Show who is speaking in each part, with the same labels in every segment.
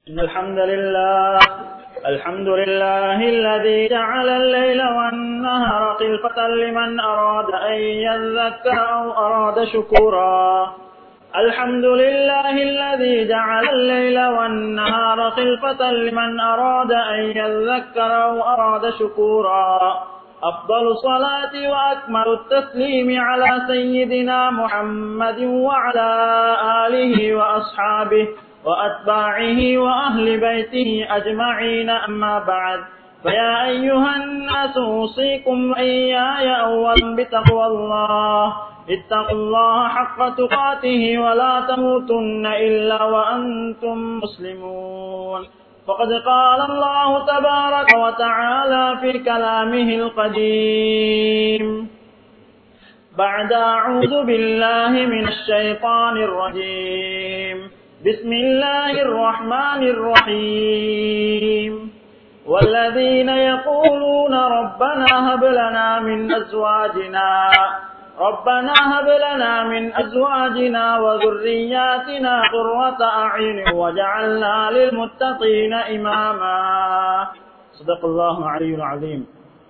Speaker 1: إن الحمد لله الحمد لله الذي جعل الليل والنهار خلفة لمن أراد أن يذكر أو أراد شكورا الحمد لله الذي جعل الليل والنهار خلفة لمن أراد أن يذكر أو أراد شكورا أفضل الصلاة وأكمل التسليم على سيدنا محمد وعلى آله وأصحابه وأتباعه وأهل بيته أجمعين أما بعد فيا أيها الناس أوصيكم وإياي أولا بتقوى الله اتقوا الله حق تقاته ولا تموتن إلا وأنتم مسلمون فقد قال الله تبارك وتعالى في كلامه القديم بعد أعوذ بالله من الشيطان الرجيم بسم الله الرحمن الرحيم والذين يقولون ربنا هب لنا من أزواجنا ربنا هب لنا من أزواجنا وذرياتنا قرة أعين وجعلنا للمتقين إماما صدق الله العلي العظيم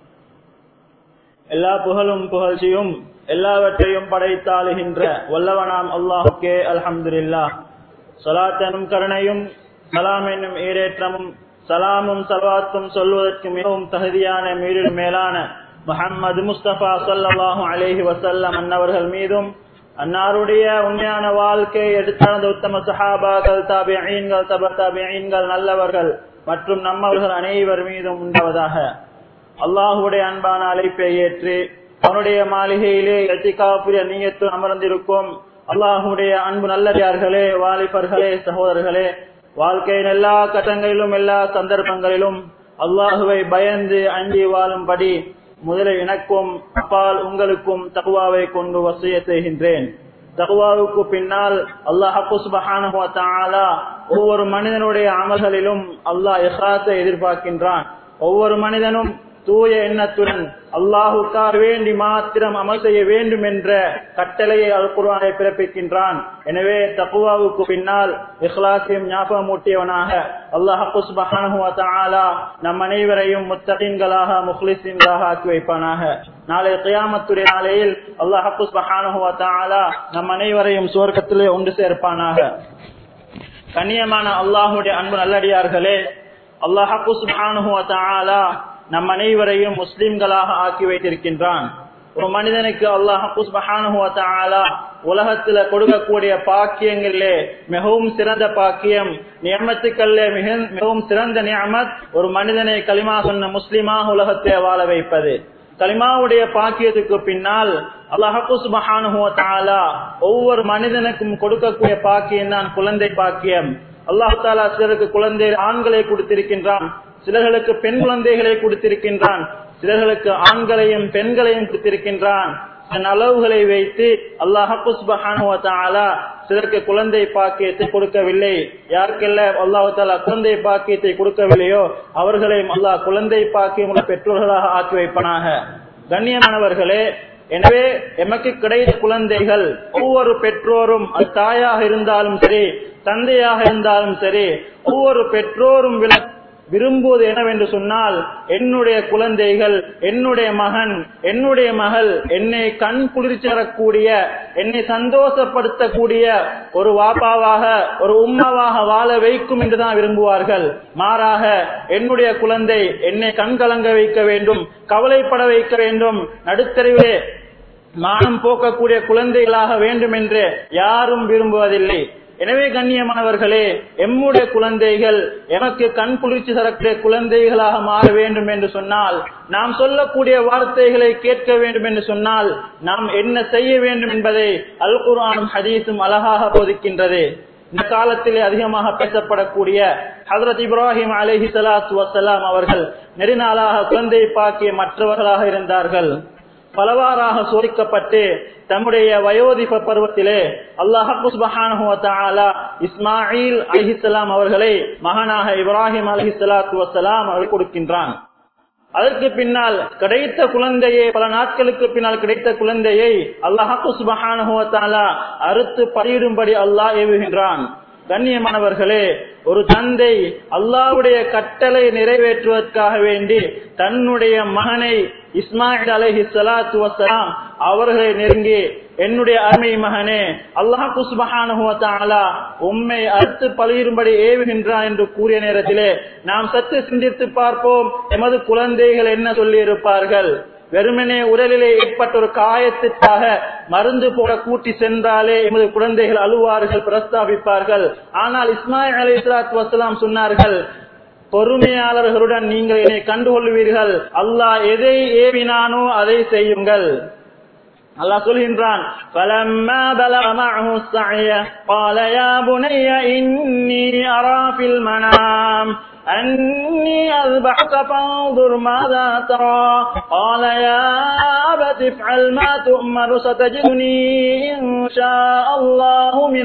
Speaker 1: எல்லா புகழும் புகழ்ச்சியும் எல்லாவற்றையும் படைத்தாளுகின்ற வல்லவனாம் அல்லாஹுக்கே அல்ஹம்துலில்லா சலாத்தனும் கருணையும் சலாம் என்னும் ஈரேற்றமும் சலாமும் சலாத்தும் சொல்வதற்கு மிகவும் தகுதியான மீறில் மேலான முஹம்மது முஸ்தபா சல்லாஹூ அலேஹி வசல்லம் அன்னவர்கள் மீதும் அன்னாருடைய உண்மையான வாழ்க்கை எடுத்தானது உத்தம சஹாபாக்கள் தாபியீன்கள் தப தாபியீன்கள் நல்லவர்கள் மற்றும் நம்மவர்கள் அனைவர் மீதும் உண்டாவதாக அல்லாஹுடைய அன்பான அழைப்பை ஏற்று அவனுடைய மாளிகையிலே எத்திகாப்புரிய நீயத்து அமர்ந்திருக்கும் அல்லாஹுடைய அன்பு நல்லதார்களே வாலிபர்களே சகோதரர்களே வாழ்க்கையின் எல்லா கட்டங்களிலும் எல்லா சந்தர்ப்பங்களிலும் அல்லாஹுவை பயந்து அஞ்சி வாழும்படி முதலில் எனக்கும் அப்பால் உங்களுக்கும் தகுவாவை கொண்டு வசிய செய்கின்றேன் தகுவாவுக்கு பின்னால் அல்லாஹ் ஒவ்வொரு மனிதனுடைய அமல்களிலும் அல்லாஹ் இஹ்ராத்தை எதிர்பார்க்கின்றான் ஒவ்வொரு மனிதனும் தூய எண்ணத்துடன் அல்லாஹுக்காக வேண்டி மாத்திரம் அமல் செய்ய வேண்டும் என்ற கட்டளையை அல் குர்ஆனை பிறப்பிக்கின்றான் எனவே தக்குவாவுக்கு பின்னால் இஹ்லாசியம் ஞாபகமூட்டியவனாக அல்லாஹு சுபஹானஹு வ தஆலா நம் அனைவரையும் முத்தகீன்களாக முக்லிசீன்களாக ஆக்கி வைப்பானாக நாளை கியாமத்துடைய நாளையில் அல்லாஹு சுபஹானஹு வ தஆலா நம் அனைவரையும் சுவர்க்கத்திலே ஒன்று சேர்ப்பானாக கண்ணியமான அல்லாஹுடைய அன்பு நல்லடியார்களே அல்லாஹு சுபஹானஹு வ தஆலா நம் அனைவரையும் முஸ்லிம்களாக ஆக்கி வைத்திருக்கின்றான் ஒரு மனிதனுக்கு அல்லாஹால உலகத்துல கொடுக்கக்கூடிய பாக்கியங்களிலே மிகவும் சிறந்த பாக்கியம் நியமத்துக்கல்ல மிக மிகவும் சிறந்த நியமத் ஒரு மனிதனை களிமா சொன்ன முஸ்லிமாக உலகத்தை வாழ வைப்பது கலிமாவுடைய பாக்கியத்துக்கு பின்னால் அல்லாஹூசுபஹானுவத்தாலா ஒவ்வொரு மனிதனுக்கும் கொடுக்கக்கூடிய பாக்கியம் தான் குழந்தை பாக்கியம் அல்லாஹு தாலா சிலருக்கு குழந்தை ஆண்களை கொடுத்திருக்கின்றான் சிலர்களுக்கு பெண் குழந்தைகளை கொடுத்திருக்கின்றான் சிலர்களுக்கு ஆண்களையும் பெண்களையும் கொடுத்திருக்கின்றான் தன் அளவுகளை வைத்து அல்லாஹால சிலருக்கு குழந்தை பாக்கியத்தை கொடுக்கவில்லை யாருக்கெல்லாம் அல்லாஹு தாலா குழந்தை பாக்கியத்தை கொடுக்கவில்லையோ அவர்களையும் அல்லாஹ் குழந்தை பாக்கியம் உள்ள பெற்றோர்களாக ஆக்கி வைப்பனாக கண்ணியமானவர்களே எனவே எமக்கு கிடைத்த குழந்தைகள் ஒவ்வொரு பெற்றோரும் அது தாயாக இருந்தாலும் சரி தந்தையாக இருந்தாலும் சரி ஒவ்வொரு பெற்றோரும் விரும்புவது என்னவென்று சொன்னால் என்னுடைய குழந்தைகள் என்னுடைய மகன் என்னுடைய மகள் என்னை கண் குளிர்ச்சி தரக்கூடிய என்னை சந்தோஷப்படுத்தக்கூடிய ஒரு வாப்பாவாக ஒரு உம்மாவாக வாழ வைக்கும் என்றுதான் விரும்புவார்கள் மாறாக என்னுடைய குழந்தை என்னை கண் கலங்க வைக்க வேண்டும் கவலைப்பட வைக்க வேண்டும் நடுத்தருவிலே மானம் போக்கக்கூடிய குழந்தைகளாக வேண்டும் என்று யாரும் விரும்புவதில்லை எனவே கண்ணியமானவர்களே எம்முடைய குழந்தைகள் எமக்கு கண் குளிர்ச்சி தரக்கூடிய குழந்தைகளாக மாற வேண்டும் என்று சொன்னால் நாம் சொல்லக்கூடிய வார்த்தைகளை கேட்க வேண்டும் என்று சொன்னால் நாம் என்ன செய்ய வேண்டும் என்பதை அல் குர்ஆனும் ஹதீஸும் அழகாக போதிக்கின்றது இந்த காலத்திலே அதிகமாக பேசப்படக்கூடிய ஹசரத் இப்ராஹிம் அலஹி சலாத்து வசலாம் அவர்கள் நெடுநாளாக குழந்தை பாக்கிய மற்றவர்களாக இருந்தார்கள் பலவாறாக சோதிக்கப்பட்டு தம்முடைய வயோதிப பருவத்திலே அல்லாஹால இஸ்மாயில் அலிஹிசலாம் அவர்களை மகனாக இப்ராஹிம் அலிஹிசலாத்து வசலாம் அவர் கொடுக்கின்றான் அதற்கு பின்னால் கிடைத்த குழந்தையை பல நாட்களுக்கு பின்னால் கிடைத்த குழந்தையை அல்லாஹு சுபஹானுவத்தாலா அறுத்து பலியிடும்படி அல்லாஹ் ஏவுகின்றான் கண்ணியமானவர்களே ஒரு தந்தை அல்லாவுடைய கட்டளை நிறைவேற்றுவதற்காக வேண்டி தன்னுடைய மகனை இஸ்மாயில் அலஹி சலாத்து வசலாம் அவர்களை நெருங்கி என்னுடைய அருமை மகனே அல்லாஹ் குஸ்மஹானுவத்தாலா உண்மை அறுத்து பலியும்படி ஏவுகின்றான் என்று கூறிய நேரத்திலே நாம் சற்று சிந்தித்து பார்ப்போம் எமது குழந்தைகள் என்ன சொல்லி இருப்பார்கள் வெறுமனே உடலிலே ஏற்பட்ட ஒரு காயத்திற்காக மருந்து போட கூட்டி சென்றாலே எமது குழந்தைகள் அழுவார்கள் பிரஸ்தாபிப்பார்கள் ஆனால் இஸ்மாயில் அலி இஸ்லாத் வசலாம் சொன்னார்கள் பொறுமையாளர்களுடன் நீங்கள் என்னை கண்டுகொள்வீர்கள் அல்லாஹ் எதை ஏவினானோ அதை செய்யுங்கள் அல்லாஹ் சொல்கின்றான் فَلَمَّا بَلَغَ مَعَهُ السَّعْيَ قَالَ يَا بُنَيَّ إِنِّي أَرَى فِي الْمَنَامِ أني أذبحك فانظر ماذا ترى قال يا أبت افعل ما تؤمر ستجدني إن شاء الله من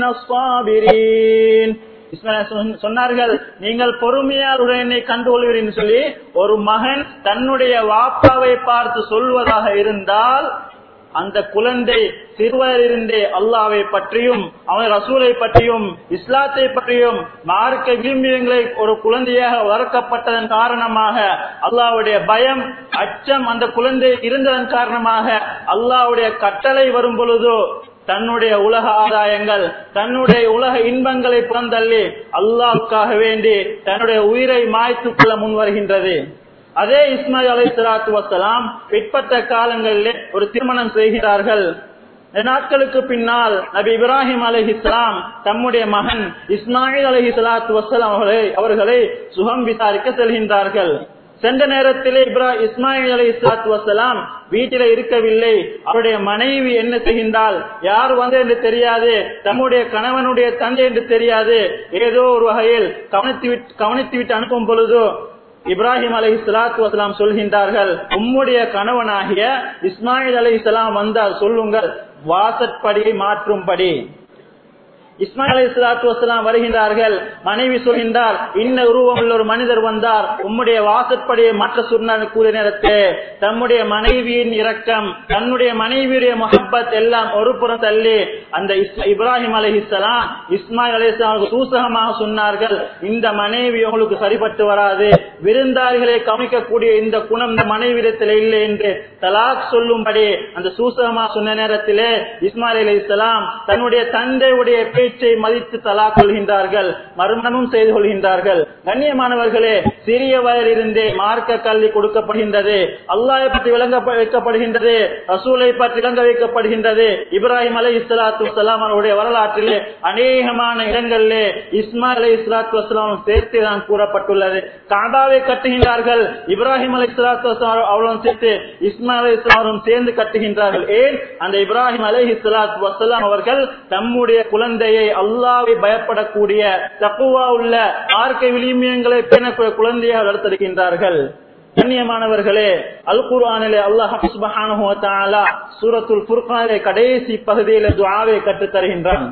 Speaker 1: الصابرين சொன்னார்கள் நீங்கள் பொறுமையாருடன் என்னை கண்டுகொள்வீர்கள் சொல்லி ஒரு மகன் தன்னுடைய வாப்பாவை பார்த்து சொல்வதாக இருந்தால் அந்த குழந்தை சிறுவரிருந்தே அல்லாவை பற்றியும் அவன் ரசூலை பற்றியும் இஸ்லாத்தை பற்றியும் மார்க்க விரும்பியங்களை ஒரு குழந்தையாக வளர்க்கப்பட்டதன் காரணமாக அல்லாவுடைய பயம் அச்சம் அந்த குழந்தை இருந்ததன் காரணமாக அல்லாவுடைய கட்டளை வரும் பொழுதோ தன்னுடைய உலக ஆதாயங்கள் தன்னுடைய உலக இன்பங்களை புறந்தள்ளி அல்லாவுக்காக வேண்டி தன்னுடைய உயிரை மாய்த்துக் கொள்ள முன் வருகின்றது அதே இஸ்மாயில் அலை சலாத்து வசலாம் பிற்பட்ட காலங்களிலே ஒரு திருமணம் செய்கிறார்கள் நாட்களுக்கு பின்னால் நபி இப்ராஹிம் அலி இஸ்லாம் தம்முடைய மகன் இஸ்மாயில் அலி சலாத்து வசலாம் அவர்களை அவர்களை சுகம் விசாரிக்க செல்கின்றார்கள் சென்ற நேரத்திலே இப்ரா இஸ்மாயில் அலி இஸ்லாத்து வசலாம் வீட்டில இருக்கவில்லை அவருடைய மனைவி என்ன செய்கின்றால் யார் வந்து என்று தெரியாது தம்முடைய கணவனுடைய தந்தை என்று தெரியாது ஏதோ ஒரு வகையில் கவனித்து விட்டு கவனித்து விட்டு அனுப்பும் பொழுதோ இப்ராஹிம் அலை சலாத்து வசலாம் சொல்கின்றார்கள் உம்முடைய கணவனாகிய இஸ்மாயில் அலை இஸ்லாம் வந்தால் சொல்லுங்கள் வாசற்படியை மாற்றும்படி இஸ்மாயில் அலி சலாத்து வசலாம் வருகின்றார்கள் மனைவி சொல்கின்றார் இன்ன உருவம் உள்ள ஒரு மனிதர் வந்தார் உம்முடைய வாசற்படியை மாற்ற சொன்னார் கூறிய நேரத்தே தம்முடைய மனைவியின் இரக்கம் தன்னுடைய மனைவியுடைய முகப்பத் எல்லாம் ஒரு புறம் தள்ளி அந்த இப்ராஹிம் அலி இஸ்லாம் இஸ்மாயில் அலி இஸ்லாம் சூசகமாக சொன்னார்கள் இந்த மனைவி உங்களுக்கு சரிபட்டு வராது விருந்தாளிகளை கவனிக்கக்கூடிய இந்த குணம் இந்த மனைவிடத்தில் இல்லை என்று தலாக் சொல்லும்படி அந்த சூசகமாக சொன்ன நேரத்திலே இஸ்மாயில் அலி இஸ்லாம் தன்னுடைய தந்தையுடைய பேச்சை மதித்து தலா கொள்கின்றார்கள் மறுமணமும் செய்து கொள்கின்றார்கள் கண்ணியமானவர்களே சிறிய வயதிலிருந்தே மார்க்க கல்வி கொடுக்கப்படுகின்றது அல்லாஹை பற்றி விளங்க வைக்கப்படுகின்றது ரசூலை பற்றி விளங்க வைக்கப்படுகின்றது இப்ராஹிம் அலை இஸ்லாத்து வலாம் அவருடைய வரலாற்றிலே அநேகமான இடங்களிலே இஸ்மாயில் அலை இஸ்லாத்து வலாம் சேர்த்து தான் கூறப்பட்டுள்ளது காபாவை கட்டுகின்றார்கள் இப்ராஹிம் அலை இஸ்லாத்து வலாம் அவளும் சேர்த்து இஸ்மாயில் அலை இஸ்லாம் சேர்ந்து கட்டுகின்றார்கள் ஏன் அந்த இப்ராஹிம் அலை இஸ்லாத்து வசலாம் அவர்கள் தம்முடைய குழந்தை குழந்தையை அல்லாவை பயப்படக்கூடிய தப்புவா உள்ள ஆர்க்கை விளிமியங்களை பேணக்கூடிய குழந்தையாக வளர்த்திருக்கின்றார்கள் கண்ணியமானவர்களே அல் குர்ஆனிலே அல்லாஹ் சுப்ஹானஹு வ தஆலா சூரத்துல் ஃபுர்கானிலே கடைசி பகுதியிலே துஆவை கற்றுத் தருகின்றான்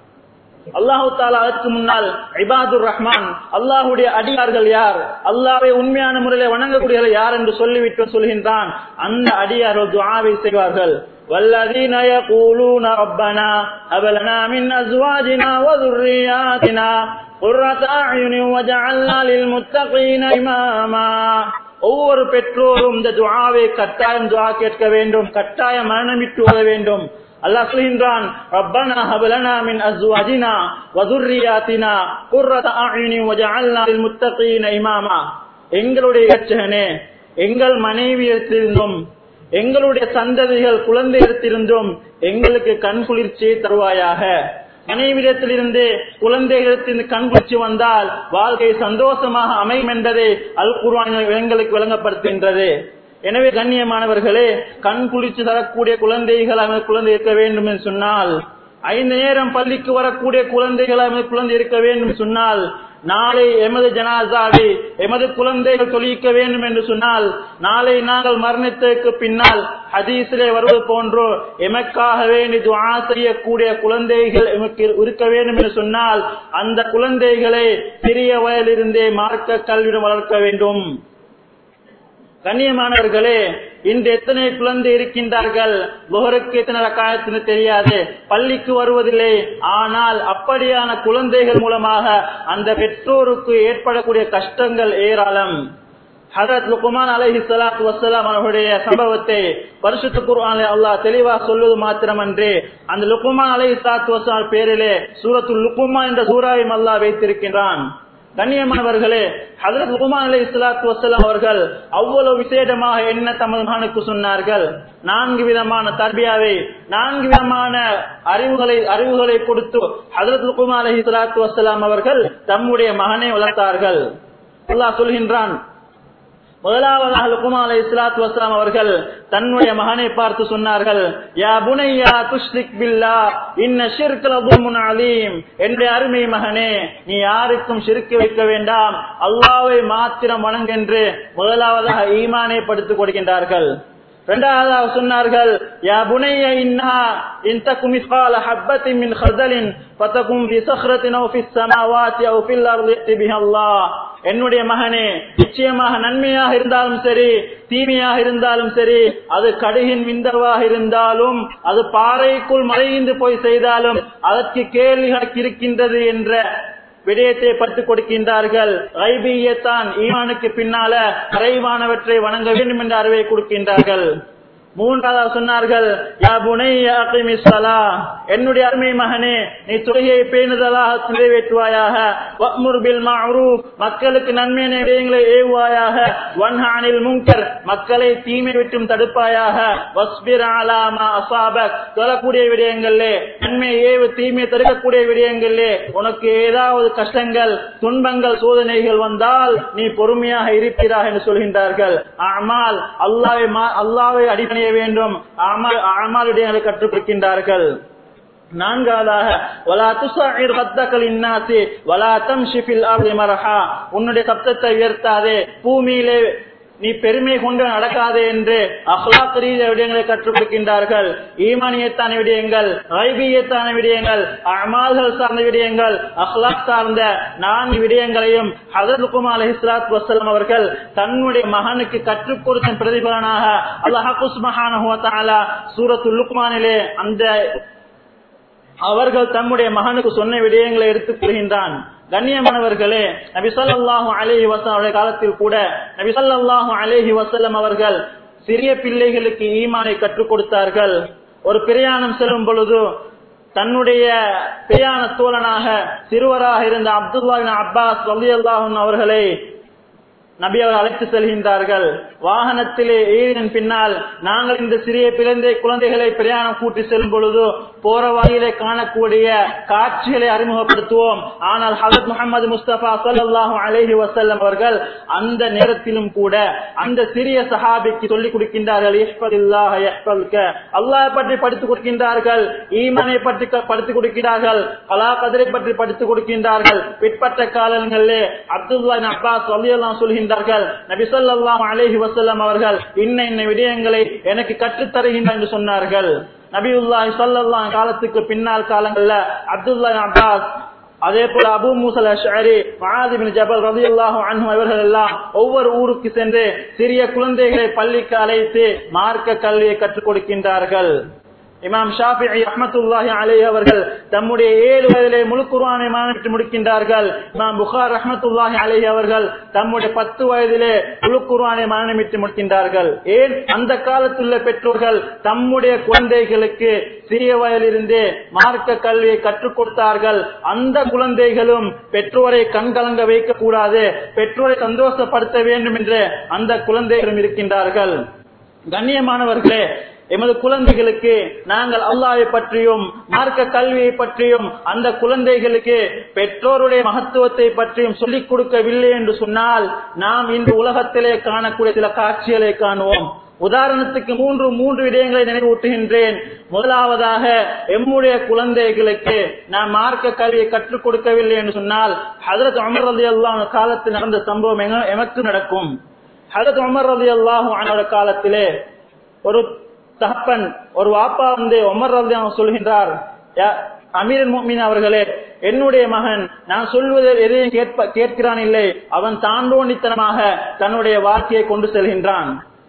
Speaker 1: அல்லாஹு தாலா அதற்கு முன்னால் இபாதுர் ரஹ்மான் அல்லாஹுடைய அடியார்கள் யார் அல்லாவை உண்மையான முறையில வணங்கக்கூடியவர்கள் யார் என்று சொல்லிவிட்டு சொல்கின்றான் அந்த அடியார்கள் துஆவை செய்வார்கள் والذين يقولون ربنا هب لنا من ازواجنا وذرياتنا قرة اعين وجعلنا للمتقين اماما ஒவ்வொரு பெற்றோரும் இந்த துஆவை கட்டாயம் துஆ கேட்க வேண்டும் கட்டாயம் மரணமிட்டு ஓத வேண்டும் அல்லாஹ் சொல்கின்றான் ரப்பனா ஹபலனா மின் அஸ்வாஜினா வதுர்ரியாத்தினா குர்ரத அயுனி வஜஅல்னா லில் முத்தகீன இமாமா எங்களுடைய இரட்சகனே எங்கள் மனைவியத்திலிருந்தும் எங்களுடைய சந்ததிகள் குழந்தை இடத்திலிருந்தும் எங்களுக்கு கண் குளிர்ச்சியை தருவாயாக மனைவிடத்திலிருந்து குழந்தைகளிடத்திலிருந்து கண் குளிர்ச்சி வந்தால் வாழ்க்கை சந்தோஷமாக அமையும் என்பதை அல் குர்ஆன் எங்களுக்கு விளங்கப்படுத்துகின்றது எனவே கண்ணியமானவர்களே கண் குளிர்ச்சி தரக்கூடிய குழந்தைகள் அவன் குழந்தை இருக்க வேண்டும் என்று சொன்னால் ஐந்து நேரம் பள்ளிக்கு வரக்கூடிய குழந்தைகள் அவன் குழந்தை இருக்க வேண்டும் சொன்னால் நாளை எமது ஜனாசாவை எமது குழந்தைகள் தொழிக்க வேண்டும் என்று சொன்னால் நாளை நாங்கள் மரணித்ததற்கு பின்னால் ஹதீஸிலே வருவது போன்றோ எமக்காக வேண்டி துஆ செய்யக்கூடிய குழந்தைகள் எமக்கு இருக்க வேண்டும் என்று சொன்னால் அந்த குழந்தைகளை சிறிய வயதிலிருந்தே மார்க்க கல்வியிடம் வளர்க்க வேண்டும் கண்ணியமானவர்களே இன்று எத்தனை குழந்தை இருக்கின்றார்கள் லோகருக்கு எத்தனை ரக்காயத்துன்னு தெரியாது பள்ளிக்கு வருவதில்லை ஆனால் அப்படியான குழந்தைகள் மூலமாக அந்த பெற்றோருக்கு ஏற்படக்கூடிய கஷ்டங்கள் ஏராளம் ஹதரத் லுக்குமான் அலஹி சலாத்து வசலாம் அவர்களுடைய சம்பவத்தை பரிசுத்த குர்ஆனில் அல்லாஹ் தெளிவாக சொல்வது மாத்திரமன்றி அந்த லுக்குமான் அலஹி சலாத்து வசலாம் பேரிலே சூரத்து லுக்குமா என்ற சூறாவையும் அல்லாஹ் வைத்திருக்கின்றான் கண்ணியமானவர்களே ஹதரத் லுக்குமான் அலி இஸ்லாத்து வசலாம் அவர்கள் அவ்வளவு விசேடமாக என்ன தமது மகனுக்கு சொன்னார்கள் நான்கு விதமான தர்பியாவை நான்கு விதமான அறிவுகளை அறிவுகளை கொடுத்து ஹதரத் லுக்குமான் அலி இஸ்லாத்து வசலாம் அவர்கள் தம்முடைய மகனை வளர்த்தார்கள் அல்லாஹ் சொல்கின்றான் முதலாவதாக லுக்குமா அலை இஸ்லாத்து வஸ்லாம் அவர்கள் தன்னுடைய மகனை பார்த்து சொன்னார்கள் யா புனையா துஷ்ரிக் பில்லா இன்ன ஷிர்கல் அபுமுன் அலீம் என்னுடைய அருமை மகனே நீ யாருக்கும் ஷிர்க்கு வைக்க வேண்டாம் அல்லாவை மாத்திரம் வணங்கென்று முதலாவதாக ஈமானை படுத்திக் கொடுக்கின்றார்கள் இரண்டாவதாக சொன்னார்கள் யா புனைய இன்னா இன் தகு மிஸ்கால ஹப்பத்தின் மின் ஹர்தலின் பத்தகும் ஃபி சஹ்ரத்தின் அவு ஃபிஸ் ஸமாவாத்தி அவு ஃபில் அர்தி யத்தி பிஹி அல்லாஹ் என்னுடைய மகனே நிச்சயமாக நன்மையாக இருந்தாலும் சரி தீமையாக இருந்தாலும் சரி அது கடுகின் விந்தவாக இருந்தாலும் அது பாறைக்குள் மறைந்து போய் செய்தாலும் அதற்கு கேள்வி கணக்கு இருக்கின்றது என்ற விடயத்தை பட்டுக் கொடுக்கின்றார்கள் ஐபியத்தான் ஈமானுக்கு பின்னால குறைவானவற்றை வணங்க வேண்டும் என்ற அறிவை கொடுக்கின்றார்கள் மூன்றாவது சொன்னார்கள் யா புனைய அகிமி ஸலா என்னுடைய அருமை மகனே நீ தொழுகையை பேணுதலாக நிறைவேற்றுவாயாக வஅ்முர் பில் மஅரூஃப் மக்களுக்கு நன்மையான விடயங்களை ஏவுவாயாக வன்ஹானில் முன்கர் மக்களை தீமை விட்டும் தடுப்பாயாக வஸ்பிர் அலா மா அஸாபக் சொல்லக்கூடிய விடயங்களிலே நன்மை ஏவு தீமை தடுக்கக்கூடிய விடயங்களிலே உனக்கு ஏதாவது கஷ்டங்கள் துன்பங்கள் சோதனைகள் வந்தால் நீ பொறுமையாக இருக்கிறாய் என்று சொல்கின்றார்கள் ஆனால் அல்லாவை அல்லாவை அடிப்படை வேண்டும் அமாலுடைய கற்றுக் கொடுக்கின்றார்கள் நான்காவதாக வலா துசாயிர் ஹத்தகல் இன்னாசி வலா தம்ஷிஃபில் அர்தி மரஹா உன்னுடைய சப்தத்தை உயர்த்தாதே பூமியிலே நீ பெருமை கொண்டு நடக்காதே என்று அஹ்லாக் ரீதிய விடயங்களை கற்றுக் கொடுக்கின்றார்கள் ஈமானியத்தான விடயங்கள் ஐபியத்தான விடயங்கள் அமால்கள் சார்ந்த விடயங்கள் அஹ்லாக் சார்ந்த நான்கு விடயங்களையும் ஹதருக்கும் அலி இஸ்லாத் வசலம் அவர்கள் தன்னுடைய மகனுக்கு கற்றுக் கொடுத்த பிரதிபலனாக அல்லாஹுஸ் மகான சூரத்து லுக்மானிலே அந்த அவர்கள் தம்முடைய மகனுக்கு சொன்ன விடயங்களை எடுத்துக் கொள்கின்றான் கண்ணியமானவர்களே நபிசல்லாஹு அலேஹி வசல்லம் காலத்தில் கூட நபிசல்லாஹு அலேஹி வசல்லம் அவர்கள் சிறிய பிள்ளைகளுக்கு ஈமானை கற்றுக் கொடுத்தார்கள் ஒரு பிரயாணம் செல்லும் பொழுது தன்னுடைய பிரயாண தோழனாக சிறுவராக இருந்த அப்துல்லா அப்பாஸ் ரலி அல்லாஹன் அவர்களை நபி அவர் அழைத்து செல்கின்றார்கள் வாகனத்திலே ஏறின் பின்னால் நாங்கள் இந்த சிறிய பிறந்தை குழந்தைகளை பிரயாணம் கூட்டி செல்லும் பொழுது போற வகையிலே காணக்கூடிய காட்சிகளை அறிமுகப்படுத்துவோம் ஆனால் ஹசத் முகமது முஸ்தபா சல்லாஹூ அலேஹி வசல்லம் அவர்கள் அந்த நேரத்திலும் கூட அந்த சிறிய சஹாபிக்கு சொல்லிக் கொடுக்கின்றார்கள் அல்லாஹ் பற்றி படித்துக் கொடுக்கின்றார்கள் ஈமனை பற்றி படித்துக் கொடுக்கிறார்கள் கலா கதிரை பற்றி படித்துக் கொடுக்கின்றார்கள் பிற்பட்ட காலங்களிலே அப்துல்லா அப்பாஸ் சொல்லியெல்லாம் சொல்கின்றார்கள் நபிசல்லாம் அலேஹி வசல்லம் அவர்கள் இன்ன இன்ன விடயங்களை எனக்கு கற்றுத் தருகின்றனர் என்று சொன்னார்கள் நபியுல்லாஹி சல்லல்லாஹு காலத்துக்கு பின்னால் காலங்கள்ல அப்துல்லா அப்பாஸ் அதே போல அபு மூசல் அஷரி மகாதிபின் ஜபல் ரதியுல்லாஹு அன்ஹு இவர்கள் எல்லாம் ஒவ்வொரு ஊருக்கு சென்று சிறிய குழந்தைகளை பள்ளிக்கு அழைத்து மார்க்க கல்வியை கற்றுக் கொடுக்கின்றார்கள் இமாம் ஷாஃபி ரஹமத்துல்லாஹி அலே அவர்கள் தம்முடைய ஏழு வயதிலே முழு குர்ஆனை மாநிட்டு முடிக்கின்றார்கள் இமாம் புகார் ரஹமத்துல்லாஹி அலே அவர்கள் தம்முடைய பத்து வயதிலே முழு குர்ஆனை மாநிட்டு முடிக்கின்றார்கள் ஏன் அந்த காலத்துள்ள பெற்றோர்கள் தம்முடைய குழந்தைகளுக்கு சிறிய வயதிலிருந்தே மார்க்க கல்வியை கற்றுக் கொடுத்தார்கள் அந்த குழந்தைகளும் பெற்றோரை கண்கலங்க வைக்க கூடாது பெற்றோரை சந்தோஷப்படுத்த வேண்டும் என்று அந்த குழந்தைகளும் இருக்கின்றார்கள் கண்ணியமானவர்களே எமது குழந்தைகளுக்கு நாங்கள் அல்லாவை பற்றியும் மார்க்க கல்வியை பற்றியும் அந்த குழந்தைகளுக்கு பெற்றோருடைய மகத்துவத்தை பற்றியும் சொல்லிக் கொடுக்கவில்லை என்று சொன்னால் நாம் இன்று உலகத்திலே காணக்கூடிய சில காட்சிகளை காணுவோம் உதாரணத்துக்கு மூன்று மூன்று விடயங்களை நினைவூட்டுகின்றேன் முதலாவதாக எம்முடைய குழந்தைகளுக்கு நாம் மார்க்க கல்வியை கற்றுக் கொடுக்கவில்லை என்று சொன்னால் ஹதரத் அமர் அலி அல்லாஹ் காலத்தில் நடந்த சம்பவம் எமக்கு நடக்கும் ஹதரத் அமர் அலி அல்லாஹ் காலத்திலே ஒரு தகப்பன் ஒரு வாப்பா வந்து உமர் ரலியல்லாஹு சொல்கின்றார் அமீர் முக்மின் அவர்களே என்னுடைய மகன் நான் சொல்வது எதையும் கேட்ப கேட்கிறான் இல்லை அவன் தாண்டோண்டித்தனமாக தன்னுடைய வார்த்தையை கொண்டு செல்கின்றான்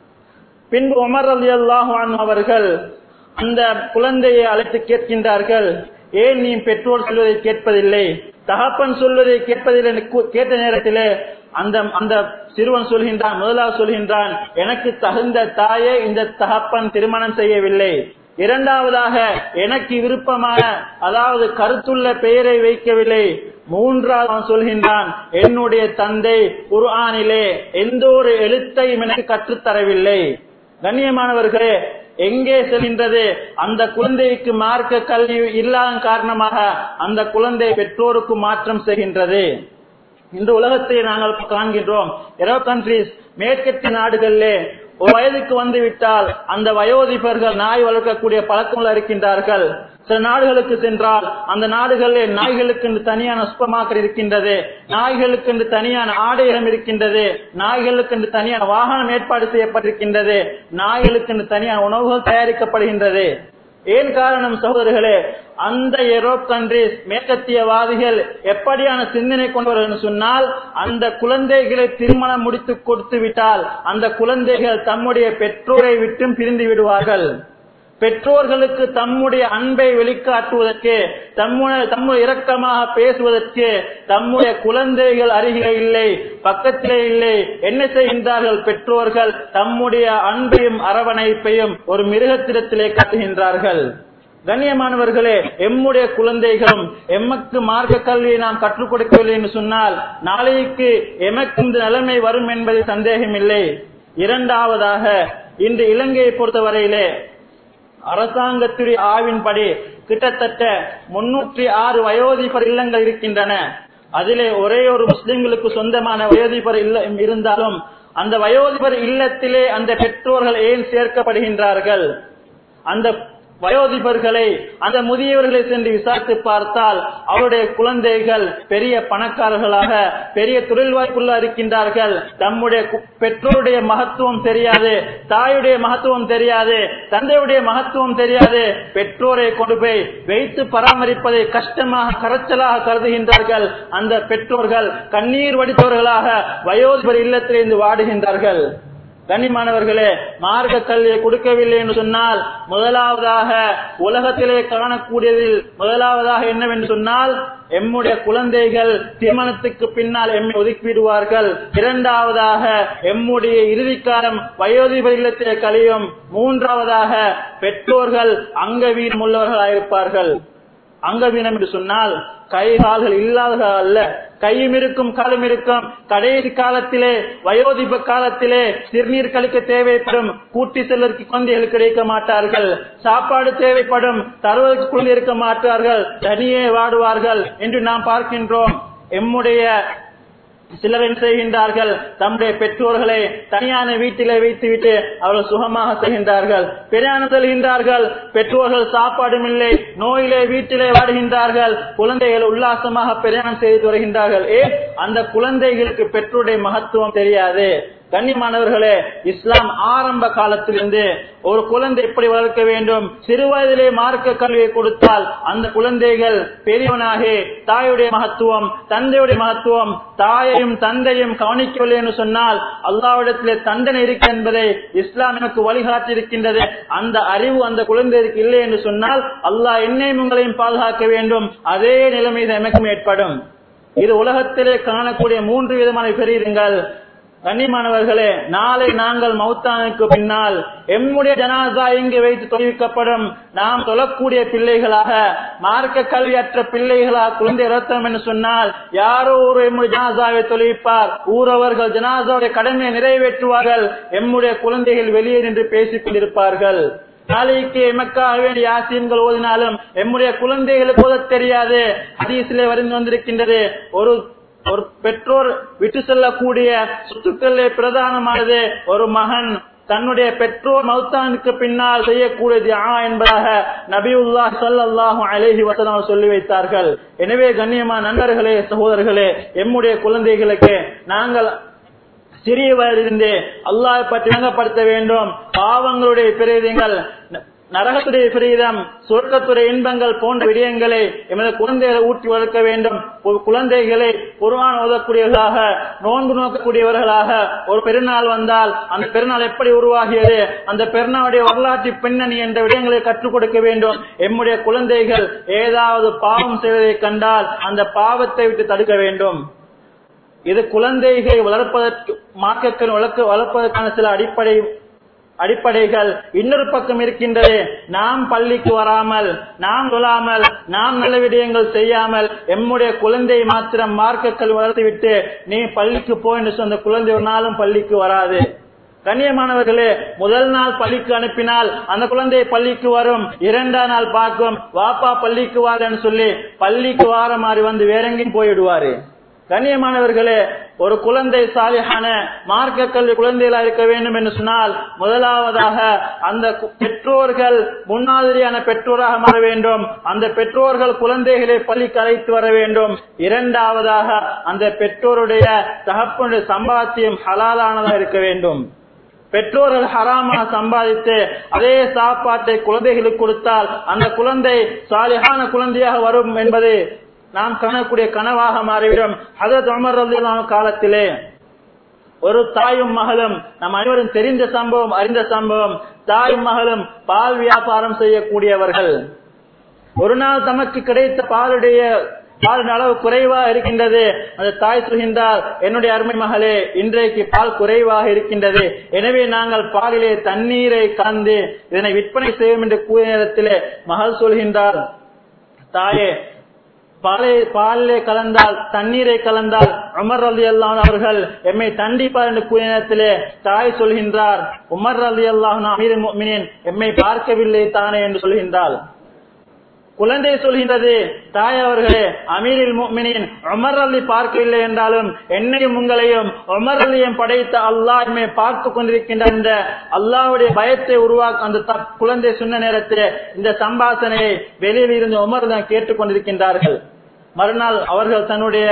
Speaker 1: பின்பு உமர் அலி அல்லாஹான் அவர்கள் அந்த குழந்தையை அழைத்து கேட்கின்றார்கள் ஏன் நீ பெற்றோர் சொல்வதை கேட்பதில்லை தகப்பன் சொல்வதை கேட்பதில்லை என்று கூ- கேட்ட நேரத்திலே அந்த அந்த சிறுவன் சொல்கின்றான் முதலாவது சொல்கின்றான் எனக்கு தகுந்த தாயை இந்த தகப்பன் திருமணம் செய்யவில்லை இரண்டாவதாக எனக்கு விருப்பமான அதாவது கருத்துள்ள பெயரை வைக்கவில்லை மூன்றாவது அவன் சொல்கின்றான் என்னுடைய தந்தை குர்ஆனிலே எந்த ஒரு எழுத்தையும் எனக்கு கற்றுத்தரவில்லை கண்ணியமானவர்களே எங்கே செல்கின்றது அந்த குழந்தைக்கு மார்க்க கல்வி இல்லாத காரணமாக அந்த குழந்தை பெற்றோருக்கு மாற்றம் செய்கின்றது இன்று உலகத்தை நாங்கள் காண்கின்றோம் எரோ கண்ட்ரிஸ் மேற்கத்திய நாடுகளிலே ஒரு வயதுக்கு வந்து விட்டால் அந்த வயோதிபர்கள் நாய் வளர்க்கக்கூடிய பழக்கங்கள் இருக்கின்றார்கள் சில நாடுகளுக்கு சென்றால் அந்த நாடுகளில் நாய்களுக்கு என்று தனியான சூப்பர் மார்க்கெட் இருக்கின்றது நாய்களுக்கு என்று தனியான ஆடையம் இருக்கின்றது நாய்களுக்கு என்று தனியான வாகனம் ஏற்பாடு செய்யப்பட்டிருக்கின்றது நாய்களுக்கு என்று தனியான உணவுகள் தயாரிக்கப்படுகின்றது ஏன் காரணம் சகோதரர்களே அந்த யூரோப் கண்ட்ரிஸ் மேற்கத்தியவாதிகள் எப்படியான சிந்தனை கொண்டவர்கள் என்று சொன்னால் அந்த குழந்தைகளை திருமணம் முடித்து கொடுத்து விட்டால் அந்த குழந்தைகள் தம்முடைய பெற்றோரை விட்டும் பிரிந்து விடுவார்கள் பெற்றோர்களுக்கு தம்முடைய அன்பை வெளிக்காட்டுவதற்கு தம்முடைய தம்முடைய இரக்கமாக பேசுவதற்கு தம்முடைய குழந்தைகள் அருகிலே இல்லை பக்கத்திலே இல்லை என்ன செய்கின்றார்கள் பெற்றோர்கள் தம்முடைய அன்பையும் அரவணைப்பையும் ஒரு மிருகத்திடத்திலே காட்டுகின்றார்கள் கண்ணியமானவர்களே எம்முடைய குழந்தைகளும் எமக்கு மார்க்க கல்வியை நாம் கற்றுக் கொடுக்கவில்லை என்று சொன்னால் நாளைக்கு எமக்கு இந்த நிலைமை வரும் என்பதில் சந்தேகமில்லை இரண்டாவதாக இன்று இலங்கையை பொறுத்தவரையிலே அரசாங்கத்துடைய ஆய்வின்படி கிட்டத்தட்ட முன்னூற்றி ஆறு வயோதிபர் இல்லங்கள் இருக்கின்றன அதிலே ஒரே ஒரு முஸ்லிம்களுக்கு சொந்தமான வயோதிபர் இல்லம் இருந்தாலும் அந்த வயோதிபர் இல்லத்திலே அந்த பெற்றோர்கள் ஏன் சேர்க்கப்படுகின்றார்கள் அந்த வயோதிபர்களை அந்த முதியவர்களை சென்று விசாரித்து பார்த்தால் அவருடைய குழந்தைகள் பெரிய பணக்காரர்களாக பெரிய தொழில் வாய்ப்புள்ள இருக்கின்றார்கள் தம்முடைய கு- பெற்றோருடைய மகத்துவம் தெரியாது தாயுடைய மகத்துவம் தெரியாது தந்தையுடைய மகத்துவம் தெரியாது பெற்றோரை கொண்டு போய் வைத்து பராமரிப்பதை கஷ்டமாக கரைச்சலாக கருதுகின்றார்கள் அந்த பெற்றோர்கள் கண்ணீர் வடித்தவர்களாக வயோதிபர் இல்லத்திலிருந்து வாடுகின்றார்கள் கண்ணியமானவர்களே மார்க்க கல்வியை கொடுக்கவில்லை என்று சொன்னால் முதலாவதாக உலகத்திலே காணக்கூடியதில் முதலாவதாக என்னவென்று சொன்னால் எம்முடைய குழந்தைகள் திருமணத்துக்கு பின்னால் எம்மை ஒதுக்கிவிடுவார்கள் இரண்டாவதாக எம்முடைய இறுதிக்காலம் வயோதிபர் இல்லத்திலே கழியும் மூன்றாவதாக பெற்றோர்கள் அங்கவீனம் உள்ளவர்களாயிருப்பார்கள் அங்கவீனம் என்று சொன்னால் கை கால்கள் இல்லாதவர்கள் அல்ல கையும் இருக்கும் காலும் இருக்கும் கடைசி காலத்திலே வயோதிப காலத்திலே சிறுநீர் கழிக்க தேவைப்படும் கூட்டி செல்வதற்கு குழந்தைகள் கிடைக்க மாட்டார்கள் சாப்பாடு தேவைப்படும் தருவதற்கு குழந்தை இருக்க மாட்டார்கள் தனியே வாடுவார்கள் என்று நாம் பார்க்கின்றோம் எம்முடைய சிலர் என்ன செய்கின்றார்கள் தம்முடைய பெற்றோர்களை தனியான வீட்டிலே வைத்துவிட்டு அவர்கள் சுகமாக செய்கின்றார்கள் பிரயாணம் செல்கின்றார்கள் பெற்றோர்கள் சாப்பாடும் இல்லை நோயிலே வீட்டிலே வாடுகின்றார்கள் குழந்தைகள் உல்லாசமாக பிரயாணம் செய்து வருகின்றார்கள் ஏன் அந்த குழந்தைகளுக்கு பெற்றோருடைய மகத்துவம் தெரியாது கண்ணியமானவர்களே இஸ்லாம் ஆரம்ப காலத்திலிருந்து ஒரு குழந்தை எப்படி வளர்க்க வேண்டும் சிறு வயதிலே மார்க்க கல்வியை கொடுத்தால் அந்த குழந்தைகள் பெரியவனாகி தாயுடைய மகத்துவம் தந்தையுடைய மகத்துவம் தாயையும் தந்தையும் கவனிக்கவில்லை என்று சொன்னால் அல்லாவிடத்திலே தண்டனை இருக்கு என்பதை இஸ்லாம் எனக்கு வழிகாட்டி இருக்கின்றது அந்த அறிவு அந்த குழந்தைக்கு இல்லை என்று சொன்னால் அல்லாஹ் என்னையும் உங்களையும் பாதுகாக்க வேண்டும் அதே நிலைமை இது எனக்கும் ஏற்படும் இது உலகத்திலே காணக்கூடிய மூன்று விதமான பெரியங்கள் கண்ணியமானவர்களே நாளை நாங்கள் மௌத்தானுக்கு பின்னால் எம்முடைய ஜனாசா இங்கு வைத்து தொழில்க்கப்படும் நாம் தொழக்கூடிய பிள்ளைகளாக மார்க்க கல்வியற்ற பிள்ளைகளாக குழந்தை ரத்தம் என்று சொன்னால் யாரோ ஒரு எம்முடைய ஜனாசாவை தொழிப்பார் ஊரவர்கள் ஜனாசாவுடைய கடமையை நிறைவேற்றுவார்கள் எம்முடைய குழந்தைகள் வெளியே நின்று பேசிக் கொண்டிருப்பார்கள் நாளைக்கு எமக்காக வேண்டிய யாசீன்கள் ஓதினாலும் எம்முடைய குழந்தைகளுக்கு ஓதத் தெரியாது ஹதீஸிலே வருந்து வந்திருக்கின்றது ஒரு ஒரு பெற்றோர் விட்டு செல்லக்கூடிய சொத்துக்களே பிரதானமானது ஒரு மகன் தன்னுடைய பெற்றோர் மௌத்தானுக்கு பின்னால் செய்யக்கூடியது ஆ என்பதாக நபியுல்லா ஸல்லல்லாஹு அலைஹி வஸல்லம் சொல்லி வைத்தார்கள் எனவே கண்ணியமான நண்பர்களே சகோதரர்களே எம்முடைய குழந்தைகளுக்கு நாங்கள் சிறிய வயதிலிருந்தே அல்லாஹ் பற்றி விளங்கப்படுத்த வேண்டும் பாவங்களுடைய பிரேதங்கள் நரகத்துடைய பிரீதம் சொர்க்கத்துடைய இன்பங்கள் போன்ற விடயங்களை எமது குழந்தைகளை ஊட்டி வளர்க்க வேண்டும் ஒரு குழந்தைகளை குர்ஆன் ஓதக்கூடியவர்களாக நோன்பு நோக்கக்கூடியவர்களாக ஒரு பெருநாள் வந்தால் அந்த பெருநாள் எப்படி உருவாகியது அந்த பெருநாளுடைய வரலாற்று பின்னணி என்ற விடயங்களை கற்றுக் கொடுக்க வேண்டும் எம்முடைய குழந்தைகள் ஏதாவது பாவம் செய்வதை கண்டால் அந்த பாவத்தை விட்டு தடுக்க வேண்டும் இது குழந்தைகளை வளர்ப்பதற்கு மார்க்கங்கள் வளர்க்க வளர்ப்பதற்கான சில அடிப்படை அடிப்படைகள் இன்னொரு பக்கம் இருக்கின்றது நாம் பள்ளிக்கு வராமல் நாம் தொழாமல் நாம் நல்ல விடயங்கள் செய்யாமல் எம்முடைய குழந்தை மாத்திரம் மார்க்கங்கள் வளர்த்துவிட்டு நீ பள்ளிக்கு போ என்று சொன்ன குழந்தை ஒரு நாளும் பள்ளிக்கு வராது கண்ணியமானவர்களே முதல் நாள் பள்ளிக்கு அனுப்பினால் அந்த குழந்தை பள்ளிக்கு வரும் இரண்டாம் நாள் பார்க்கும் வாப்பா பள்ளிக்கு வாரன்னு சொல்லி பள்ளிக்கு வார மாதிரி வந்து வேற எங்கேயும் போயிடுவாரு கண்ணியமானவர்களே ஒரு குழந்தை சாலியான மார்க்க கல்வி குழந்தைகளா இருக்க வேண்டும் என்று சொன்னால் முதலாவதாக அந்த கு- பெற்றோர்கள் முன்மாதிரியான பெற்றோராக மாற வேண்டும் அந்த பெற்றோர்கள் குழந்தைகளை பள்ளிக்கு அழைத்து வர வேண்டும் இரண்டாவதாக அந்த பெற்றோருடைய தகப்பனுடைய சம்பாத்தியம் ஹலாலானதாக இருக்க வேண்டும் பெற்றோர்கள் ஹராமாக சம்பாதித்து அதே சாப்பாட்டை குழந்தைகளுக்கு கொடுத்தால் அந்த குழந்தை சாலிஹான குழந்தையாக வரும் என்பது நாம் காணக்கூடிய கனவாக மாறிவிடும் ஹதரத் உமர் ரலியல்லாஹு காலத்திலே ஒரு தாயும் மகளும் நம் அனைவரும் தெரிந்த சம்பவம் அறிந்த சம்பவம் தாயும் மகளும் பால் வியாபாரம் செய்யக்கூடியவர்கள் ஒரு நாள் தமக்கு கிடைத்த பாலுடைய பாலின் அளவு குறைவா இருக்கின்றது அந்த தாய் சொல்கின்றார் என்னுடைய அருமை மகளே இன்றைக்கு பால் குறைவாக இருக்கின்றது எனவே நாங்கள் பாலிலே தண்ணீரை கலந்து இதனை விற்பனை செய்வோம் என்று கூறிய நேரத்திலே மகள் சொல்கின்றார் தாயே பாலை பாலிலே கலந்தால் தண்ணீரை கலந்தால் உமர் அலி அல்லாஹ் அவர்கள் எம்மை தண்டிப்பார் என்று கூறிய நேரத்திலே தாய் சொல்கின்றார் உமர் அலி அல்லாஹ் அமீர் முஃமினீன் எம்மை பார்க்கவில்லை தானே என்று சொல்கின்றார் குழந்தை சொல்கின்றது தாய் அவர்களே அமீரில் முஃமினீன் உமர் அலி பார்க்கவில்லை என்றாலும் என்னையும் உங்களையும் உமர் அலியும் படைத்த அல்லாஹ் எம்மை பார்த்து கொண்டிருக்கின்ற இந்த அல்லாஹ்வுடைய பயத்தை உருவாக்க அந்த த- குழந்தை சொன்ன நேரத்தில் இந்த சம்பாசனையை வெளியில் இருந்து உமர் தான் கேட்டுக் கொண்டிருக்கின்றார்கள் மறுநாள் அவர்கள் தன்னுடைய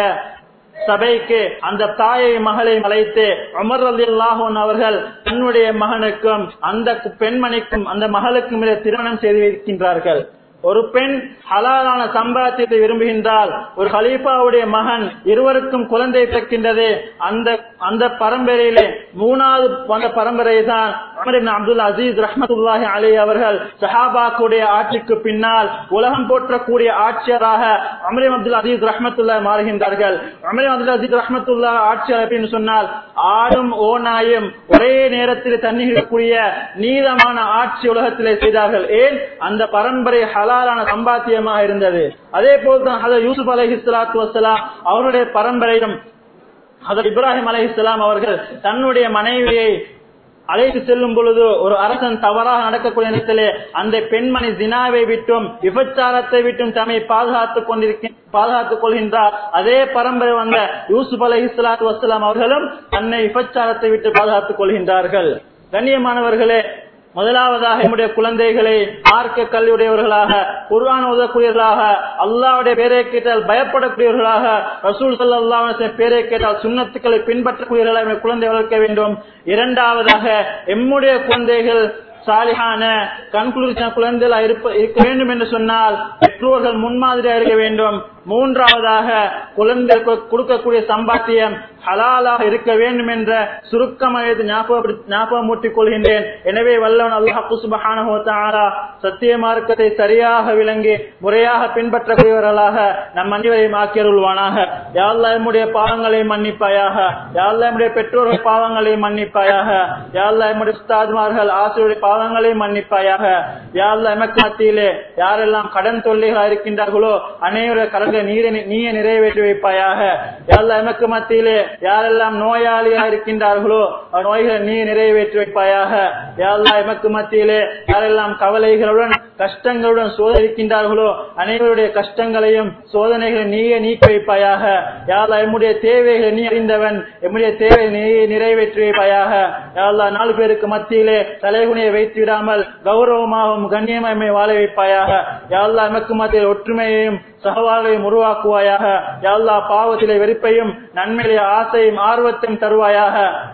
Speaker 1: சபைக்கு அந்த தாயை மகளை அழைத்து உமர் ரலியல்லாஹு அன்ஹு அவர்கள் தன்னுடைய மகனுக்கும் அந்த பெண்மணிக்கும் அந்த மகளுக்கும் இடையே திருமணம் செய்து வைக்கின்றார்கள் ஒரு பெண் ஹலாலான சம்பாத்தியத்தை விரும்புகின்றால் ஒரு ஹலீஃபாவுடைய மகன் இருவருக்கும் குழந்தை பிறக்கின்றது அந்த அந்த பரம்பரையிலே மூணாவது வந்த பரம்பரை தான் உமர் இப்னு அப்துல் அசீஸ் ரஹ்மத்துல்லாஹி அலைஹி அவர்கள் சஹாபாக்குடைய ஆட்சிக்கு பின்னால் உலகம் போற்றக்கூடிய ஆட்சியராக உமர் இப்னு அப்துல் அசீஸ் ரஹ்மத்துல்லாஹி மாறுகின்றார்கள் உமர் இப்னு அப்துல் அசீஸ் ரஹ்மத்துல்லாஹி ஆட்சியர் அப்படின்னு சொன்னால் ஆடும் ஓநாயும் ஒரே நேரத்தில் தண்ணீரக்கூடிய நீதமான ஆட்சி உலகத்திலே செய்தார்கள் ஏன் அந்த பரம்பரை ஹலாலான சம்பாத்தியமாக இருந்தது அதே போல் தான் ஹதர் யூசுப் அலைஹி ஸலாத்து வஸ்ஸலாம் அவருடைய பரம்பரையும் ஹதர் இப்ராஹிம் அலைஹிஸ்ஸலாம் அவர்கள் தன்னுடைய மனைவியை அழைத்து செல்லும் பொழுது ஒரு அரசன் தவறாக நடக்கக்கூடிய நேரத்திலே அந்த பெண்மணி ஜினாவை விட்டும் விபச்சாரத்தை விட்டும் தம்மை பாதுகாத்துக் கொண்டிருக்க பாதுகாத்துக் கொள்கின்றார் அதே பரம்பரை வந்த யூசுப் அலை இஸ்லாத்து வசலாம் அவர்களும் தன்னை விபச்சாரத்தை விட்டு பாதுகாத்துக் கொள்கின்றார்கள் கண்ணியமானவர்களே முதலாவதாக நம்முடைய குழந்தைகளை மார்க்க கல்வியுடையவர்களாக குர்ஆன் ஓதக்கூடியவர்களாக அல்லாவுடைய பேரை கேட்டால் பயப்படக்கூடியவர்களாக ரசூல் சல்லாஹ் பேரை கேட்டால் சுண்ணத்துக்களை பின்பற்றக்கூடியவர்களாக நம்முடைய குழந்தை வளர்க்க வேண்டும் இரண்டாவதாக எம்முடைய குழந்தைகள் சாலிஹான கன்குளிர்ச்சான குழந்தைகளா இருப்ப இருக்க வேண்டும் என்று சொன்னால் பெற்றோர்கள் முன்மாதிரியா இருக்க வேண்டும் மூன்றாவதாக குழந்தை கொடுக்கக்கூடிய சம்பாத்தியம் ஹலாலாக இருக்க வேண்டும் என்ற சுருக்கமாக ஞாபகமூட்டிக் கொள்கின்றேன் எனவே வல்லவன் அல்லாஹு சுபஹானஹு வ தஆலா சத்திய மார்க்கத்தை சரியாக விளங்கி முறையாக பின்பற்றக்கூடியவர்களாக நம் அனைவரையும் ஆக்கியருள்வானாக யா அல்லாஹ் நம்முடைய பாவங்களை மன்னிப்பாயாக யா அல்லாஹ் நம்முடைய பெற்றோர்கள் பாவங்களை மன்னிப்பாயாக யா அல்லாஹ் நம்முடைய உஸ்தாத்மார்கள் ஆசிரியருடைய பாவங்களை மன்னிப்பாயாக யா அல்லாஹ் எமக்கு மத்தியிலே யாரெல்லாம் கடன் தொல்லைகளாக இருக்கின்றார்களோ அனைவருடைய கடன்களை நீரை நீயே நிறைவேற்றி வைப்பாயாக யா அல்லாஹ் எமக்கு மத்தியிலே யாரெல்லாம் நோயாளியாக இருக்கின்றார்களோ அவர் நோய்களை நீ நிறைவேற்றி வைப்பாயாக யா அல்லாஹ் எமக்கு மத்தியிலே யாரெல்லாம் கவலைகளுடன் கஷ்டங்களுடன் சோதரிக்கின்றார்களோ அனைவருடைய கஷ்டங்களையும் சோதனைகளை நீயே நீக்கி வைப்பாயாக யா அல்லாஹ் எம்முடைய தேவைகளை நீ அறிந்தவன் எம்முடைய தேவை நீயே நிறைவேற்றி வைப்பாயாக யா அல்லாஹ் நாலு பேருக்கு மத்தியிலே தலைகுனியை வைத்து விடாமல் கௌரவமாகவும் கண்ணியமாய் வாழ வைப்பாயாக யா அல்லாஹ் எமக்கு மத்தியில் ஒற்றுமையையும் சகவாழையும் உருவாக்குவாயாக யாழ்லா பாவத்திலே வெறுப்பையும் நன்மையிலே ஆசையும் ஆர்வத்தையும் தருவாயாக யாழ்லா அதா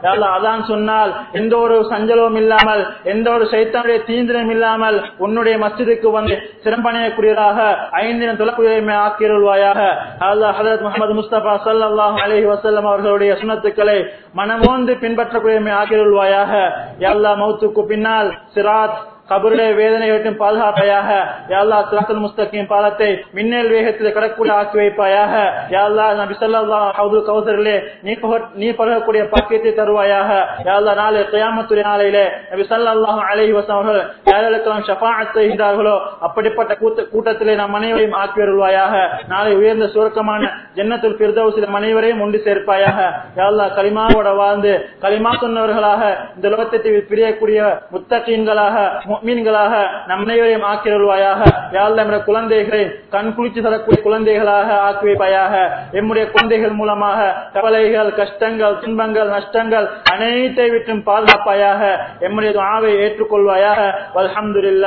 Speaker 1: அதான் சொன்னால் எந்த ஒரு சஞ்சலமும் இல்லாமல் எந்த ஒரு சைத்தானுடைய தீந்திரம் இல்லாமல் உன்னுடைய மஸ்ஜிதுக்கு வந்து சிறப்பணியக்கூடியதாக ஐந்து தினம் தொழக்கூடியமை ஆக்கியருள்வாயாக அல்லாஹ் ஹதரத் முகமது முஸ்தபா சல்லாஹ் அலஹி வசல்லம் அவர்களுடைய சுனத்துக்களை மனமோந்து பின்பற்றக்கூடியமை ஆக்கியருள்வாயாக எல்லா மௌத்துக்கு பின்னால் சிராத் கபருடைய வேதனை விட்டும் பாதுகாப்பையாக யாழ்லா சிராத்தல் முஸ்தகிம் பாலத்தை மின்னல் வேகத்தில் கடக்கூடிய ஆக்கி வைப்பாயாக யாழ்லா நபி ஸல்லல்லாஹு அலைஹி கௌசரிலே நீ பக- நீ பழகக்கூடிய பாக்கியத்தை தருவாயாக யாழ்லா நாளை கியாமத்துடைய நாளையிலே நபி ஸல்லல்லாஹு அலைஹி வஸல்லம் அவர்கள் யாரெல்லாம் ஷஃபாஅத் செய்கிறார்களோ அப்படிப்பட்ட கூட்ட- கூட்டத்திலே நாம் அனைவரையும் ஆக்கி வருவாயாக நாளை உயர்ந்த சுருக்கமான ஜன்னத்துல் ஃபிர்தௌஸில் நம் அனைவரையும் ஒன்று சேர்ப்பாயாக யாழ்லா கலிமாவோட வாழ்ந்து கலிமா சொன்னவர்களாக இந்த லோகத்தை பிரியக்கூடிய முத்தகீன்களாக முஃமின்களாக நம் அனைவரையும் ஆக்கியருள்வாயாக யாழ் நம்முடைய குழந்தைகளை கண் குளிச்சு தரக்கூடிய குழந்தைகளாக ஆக்கி வைப்பாயாக எம்முடைய குழந்தைகள் மூலமாக கவலைகள் கஷ்டங்கள் துன்பங்கள் நஷ்டங்கள் அனைத்தை விட்டும் பாதுகாப்பாயாக எம்முடைய துஆவை ஏற்றுக்கொள்வாயாக அல்ஹம்துலில்லாஹ்